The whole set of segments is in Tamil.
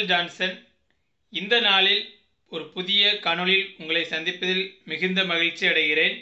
மைக்கேல் ஜான்சன் இந்த நாளில் ஒரு புதிய காணொளியில் உங்களை சந்திப்பதில் மிகுந்த மகிழ்ச்சி அடைகிறேன்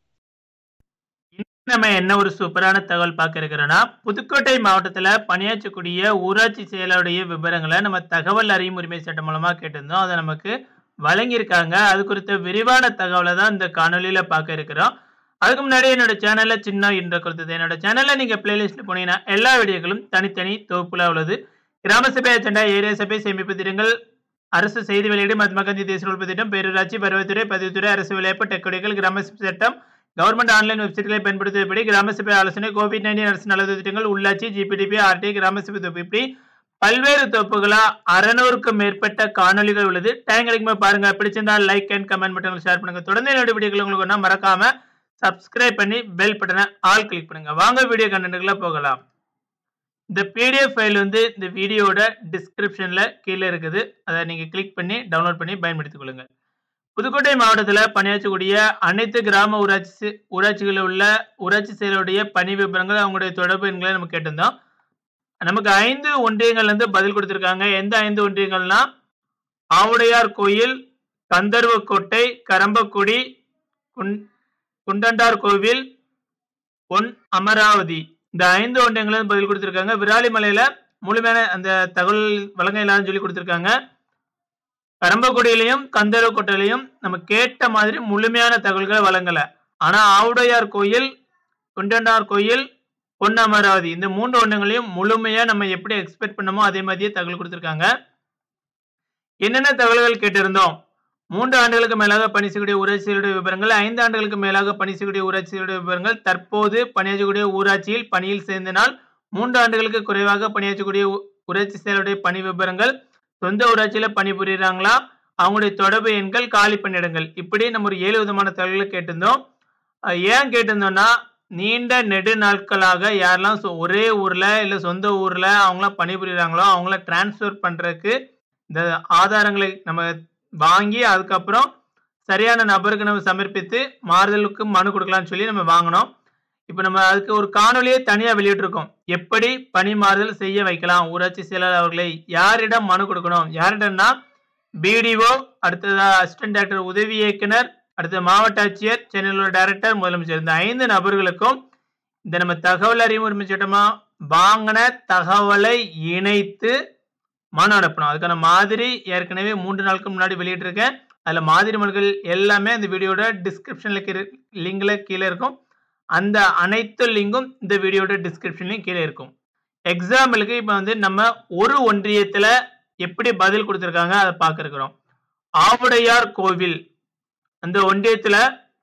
நம்ம என்ன ஒரு சூப்பரான தகவல் பார்க்க இருக்கிறோம்னா புதுக்கோட்டை மாவட்டத்தில் பணியாற்றக்கூடிய ஊராட்சி செயலருடைய விவரங்களை நம்ம தகவல் அறியும் உரிமை சட்டம் மூலமாக கேட்டிருந்தோம் அதை நமக்கு வழங்கியிருக்காங்க அது குறித்த விரிவான தகவலை தான் இந்த காணொலியில் பார்க்க இருக்கிறோம் அதுக்கு முன்னாடி என்னோட சேனலில் சின்ன இன்ற கொடுத்தது என்னோட சேனலில் நீங்கள் பிளேலிஸ்ட்டில் போனீங்கன்னா எல்லா வீடியோக்களும் தனித்தனி தொகுப்புல உள்ளது கிராம சபை அஜெண்டா ஏரியா சபை சேமிப்பு திட்டங்கள் அரசு செய்தி வெளியீடு மகாத்மா காந்தி தேசிய உழைப்பு திட்டம் பேரூராட்சி பருவத்துறை பதிவுத்துறை அரசு விளையாட்டு டெக்கடிகள் கிராம சபை சட்டம் கவர்மெண்ட் ஆன்லைன் வெப்சைட்களை பயன்படுத்துவதபடி கிராம சபை ஆலோசனை கோவிட் நைன்டீன் அரசு நலவு திட்டங்கள் உள்ளாட்சி ஜிபிடிபி ஆர்டி கிராம சபை தொகுப்பு இப்படி பல்வேறு தொகுப்புகளா அறநூறுக்கும் மேற்பட்ட காணொலிகள் உள்ளது டைம் கிடைக்கும்போது பாருங்க பிடிச்சிருந்தா like and comment button share பண்ணுங்க தொடர்ந்து என்னோட வீடியோக்கள் உங்களுக்கு ஒன்றா மறக்காம சப்ஸ்கிரைப் பண்ணி பெல் பட்டனை ஆல் கிளிக் பண்ணுங்க வாங்க வீடியோ கண்டென்ட்டுக்குள்ள போகலாம் இந்த பிடிஎஃப் ஃபைல் வந்து இந்த வீடியோட டிஸ்கிரிப்ஷன்ல கீழே இருக்குது அதை நீங்க கிளிக் பண்ணி டவுன்லோட் பண்ணி பயன்படுத்திக் கொள்ளுங்க புதுக்கோட்டை மாவட்டத்தில் பணியாற்றக்கூடிய அனைத்து கிராம ஊராட்சி ஊராட்சிகளில் உள்ள ஊராட்சி செயலுடைய பணி விவரங்கள் அவங்களுடைய தொடர்பு எண்களை நம்ம கேட்டிருந்தோம் நமக்கு ஐந்து ஒன்றியங்கள்ல இருந்து பதில் கொடுத்திருக்காங்க எந்த ஐந்து ஒன்றியங்கள்னா ஆவுடையார் கோயில் கந்தர்வக்கோட்டை கரம்பக்குடி குன்- குண்டண்டார் கோவில் பொன் அமராவதி இந்த ஐந்து ஒன்றியங்களும் பதில் கொடுத்திருக்காங்க விராலிமலையில முழுமையான அந்த தகவல் வழங்க இல்லான்னு சொல்லி கொடுத்திருக்காங்க கரம்பக்குடியிலையும் கந்தரக்கோட்டையிலையும் நம்ம கேட்ட மாதிரி முழுமையான தகவல்களை வழங்கல ஆனா ஆவுடையார் கோயில் குண்டண்டார் கோயில் பொன் அமராவதி இந்த மூன்று ஒன்றுங்களையும் முழுமையா நம்ம எப்படி எக்ஸ்பெக்ட் பண்ணமோ அதே மாதிரியே தகவல் கொடுத்திருக்காங்க என்னென்ன தகவல்கள் கேட்டிருந்தோம் மூன்று ஆண்டுகளுக்கு மேலாக பணி செய்யக்கூடிய ஊராட்சிகளுடைய விவரங்கள் ஐந்து ஆண்டுகளுக்கு மேலாக பணி செய்யக்கூடிய ஊராட்சிகளுடைய விவரங்கள் தற்போது பணியாற்றக்கூடிய ஊராட்சியில் பணியில் சேர்ந்தனால் மூன்று ஆண்டுகளுக்கு குறைவாக பணியாற்றக்கூடிய ஊ- ஊராட்சி செயலுடைய பணி விவரங்கள் சொந்த ஊராட்சியில பணிபுரியுறாங்களா அவங்களுடைய தொடர்பு எண்கள் காலி பணியிடங்கள் இப்படி நம்ம ஒரு ஏழு விதமான தகவல்களை கேட்டிருந்தோம் அஹ் ஏன் கேட்டிருந்தோம்னா நீண்ட நெடு நாட்களாக யாரெல்லாம் சொ- ஒரே ஊர்ல இல்ல சொந்த ஊர்ல அவங்களாம் பணிபுரியுறாங்களோ அவங்கள டிரான்ஸ்ஃபர் பண்றதுக்கு இந்த ஆதாரங்களை நம்ம வாங்கி அதுக்கப்புறம் சரியான நபருக்கு நம்ம சமர்ப்பித்து மாறுதலுக்கு மனு கொடுக்கலாம்னு சொல்லி நம்ம வாங்கினோம் இப்போ நம்ம அதுக்கு ஒரு காணொலியை தனியாக வெளியிட்டிருக்கோம் எப்படி பணி மாறுதல் செய்ய வைக்கலாம் ஊராட்சி செயலாளர் அவர்களை யாரிடம் மனு கொடுக்கணும் யாரிடம்னா பிடிஓ அடுத்ததா அசிஸ்டன்ட் டைரக்டர் உதவி இயக்குனர் அடுத்து மாவட்ட ஆட்சியர் சென்னையில் உள்ள டைரக்டர் முதலமைச்சர் இந்த ஐந்து நபர்களுக்கும் இந்த நம்ம தகவல் அறிவு உரிமை சட்டமா வாங்கின தகவலை இணைத்து மனு அனுப்பணும் அதுக்கான மாதிரி ஏற்கனவே மூன்று நாளுக்கு முன்னாடி வெளியிட்டிருக்கேன் அதில் மாதிரி மனுக்கள் எல்லாமே அந்த வீடியோட டிஸ்கிரிப்ஷனில் கீழே லிங்கில் கீழே இருக்கும் அந்த அனைத்து லிங்கும் இந்த வீடியோட டிஸ்கிரிப்ஷன்லையும் கீழே இருக்கும் எக்ஸாம்பிளுக்கு இப்போ வந்து நம்ம ஒரு ஒன்றியத்தில் எப்படி பதில் கொடுத்துருக்காங்க அதை பார்க்க இருக்கிறோம் ஆவுடையார் கோவில் அந்த ஒன்றியத்தில்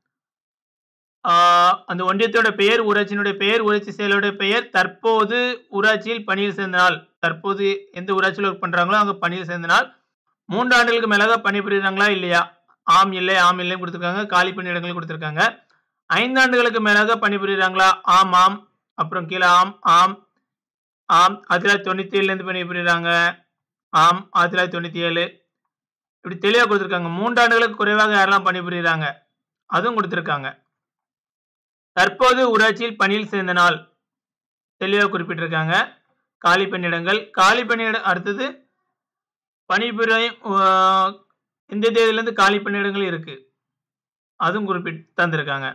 ஆஹ் அந்த ஒன்றியத்தோட பெயர் ஊராட்சியினுடைய பெயர் ஊராட்சி செயலோட பெயர் தற்போது ஊராட்சியில் பணியில் சேர்ந்தனால் தற்போது எந்த ஊராட்சியில் ஒர்க் பண்றாங்களோ அங்க பணியில் சேர்ந்தனால் மூன்று ஆண்டுகளுக்கு மேலாக பணிபுரியுறாங்களா இல்லையா ஆம் இல்லை ஆம் இல்லைன்னு கொடுத்துருக்காங்க காலி பணியிடங்கள் கொடுத்துருக்காங்க ஐந்து ஆண்டுகளுக்கு மேலாக பணிபுரியுறாங்களா ஆம் ஆம் அப்புறம் கீழே ஆம் ஆம் ஆம் ஆயிரத்தி தொள்ளாயிரத்தி தொண்ணூத்தி ஏழுல இருந்து பணிபுரியுறாங்க ஆம் ஆயிரத்தி தொள்ளாயிரத்தி தொண்ணூத்தி ஏழு இப்படி தெளிவாக கொடுத்துருக்காங்க மூன்று ஆண்டுகளுக்கு குறைவாக யாரெல்லாம் பணிபுரியுறாங்க அதுவும் கொடுத்துருக்காங்க தற்போது ஊராட்சியில் பணியில் சேர்ந்த நாள் தெளிவாக குறிப்பிட்டிருக்காங்க காலி பணியிடங்கள் காலி பணியிடம் அடுத்தது பணிபுரியும் ஆஹ், இந்த தேதியிலேருந்து காலி பணியிடங்கள் இருக்கு அதுவும் குறிப்பிட்டு தந்திருக்காங்க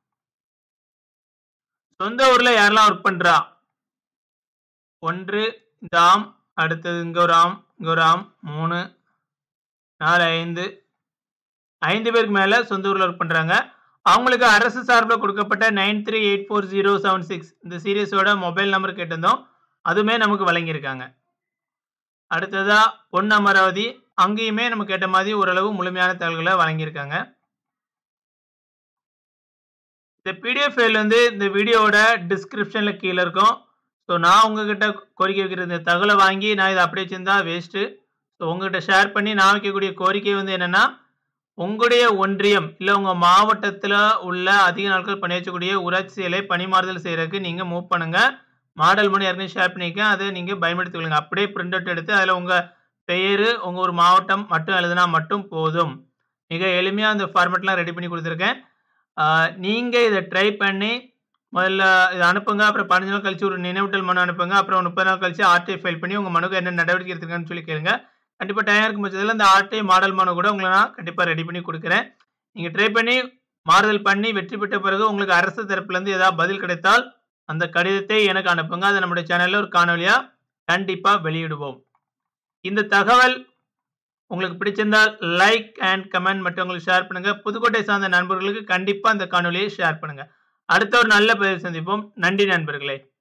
சொந்த ஊர்ல யாரெல்லாம் ஒர்க் பண்றா ஒன்று இந்த ஆம் அடுத்தது இங்க ஒரு ஆம் இங்க ஒரு ஆம் மூணு நாலு ஐந்து ஐந்து பேருக்கு மேல சொந்த ஊர்ல ஒர்க் பண்றாங்க அவங்களுக்கு அரசு சார்பில் கொடுக்கப்பட்ட nine three eight four zero seven six இந்த சீரியஸோட மொபைல் நம்பர் கேட்டிருந்தோம் அதுவுமே நமக்கு வழங்கியிருக்காங்க அடுத்ததா பொன் அமராவதி அங்கேயுமே நம்ம கேட்ட மாதிரி ஓரளவு முழுமையான தகவல்களை வழங்கியிருக்காங்க இந்த பிடிஎஃப் ஃபைல் வந்து இந்த வீடியோவோட டிஸ்கிரிப்ஷன்ல கீழே இருக்கும் ஸோ நான் உங்ககிட்ட கோரிக்கை வைக்கிற இந்த தகவலை வாங்கி நான் இதை அப்படியே வச்சிருந்தா வேஸ்ட்டு ஸோ உங்ககிட்ட ஷேர் பண்ணி நான் வைக்கக்கூடிய கோரிக்கை வந்து என்னன்னா உங்களுடைய ஒன்றியம் இல்லை உங்கள் மாவட்டத்தில் உள்ள அதிக நாட்கள் பணியாற்றக்கூடிய ஊராட்சி செயலை பணிமாறுதல் செய்யறதுக்கு நீங்கள் மூவ் பண்ணுங்க மாடல் மணி ஏற்கனவே ஷேர் பண்ணிக்க அதை நீங்கள் பயன்படுத்திக் கொள்ளுங்க அப்படியே பிரிண்ட் அவுட் எடுத்து அதில் உங்கள் பெயர் உங்கள் ஒரு மாவட்டம் மட்டும் எழுதினா மட்டும் போதும் மிக எளிமையாக அந்த ஃபார்மேட்லாம் ரெடி பண்ணி கொடுத்துருக்கேன் நீங்கள் இதை ட்ரை பண்ணி முதல்ல இதை அனுப்புங்க அப்புறம் பதினஞ்சு நாள் கழிச்சு ஒரு நினைவூட்டல் மனு அனுப்புங்க அப்புறம் முப்பது நாள் கழிச்சு ஆர்டிஐ ஃபைல் பண்ணி உங்கள் மனுக்கு என்ன நடவடிக்கை எடுத்துருக்கான்னு சொல்லி கேளுங்க கண்டிப்பா டைம் இருக்கும் பட்சத்துல இந்த ஆர்டிஐ மாடல் மனு கூட உங்கள நான் கண்டிப்பா ரெடி பண்ணி குடுக்குறேன். நீங்க ட்ரை பண்ணி மாறுதல் பண்ணி வெற்றி பெற்ற பிறகு உங்களுக்கு அரசு தரப்பிலிருந்து ஏதாவது பதில் கிடைத்தால், அந்த கடிதத்தை எனக்கு அனுப்புங்க. அத நம்முடைய சேனல்ல ஒரு காணொளியா கண்டிப்பா வெளியிடுவோம். இந்த தகவல் உங்களுக்கு பிடிச்சிருந்தால் லைக் அண்ட் கமெண்ட் மற்றவங்களுக்கு ஷேர் பண்ணுங்க. புதுக்கோட்டை சார்ந்த நண்பர்களுக்கு கண்டிப்பா இந்த காணொளியை ஷேர் பண்ணுங்க. அடுத்த ஒரு நல்ல பதிவில் சந்திப்போம். நன்றி நண்பர்களே!